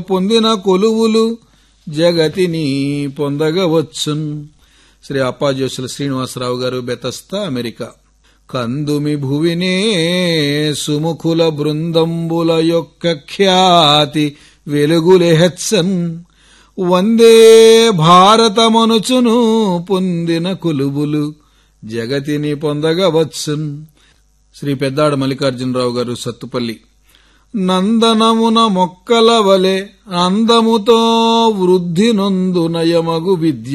పొందిన కొలువులు జగతిని పొందగవచ్చున్ శ్రీ అప్పాజోసుల శ్రీనివాసరావు గారు బెతస్తా అమెరికా కందుమి భువినే సుముఖుల బృందంబుల యొక్క ఖ్యాతి వెలుగులెహెచ్చన్ వందే భారతమనుచును పొందిన కొలువులు జగతిని పొందగవచ్చున్ శ్రీ పెద్దాడ మల్లికార్జునరావు గారు సత్తుపల్లి నందనమున మొక్కల వలె అందముతో వృద్ధి నొందు నయమగు విద్య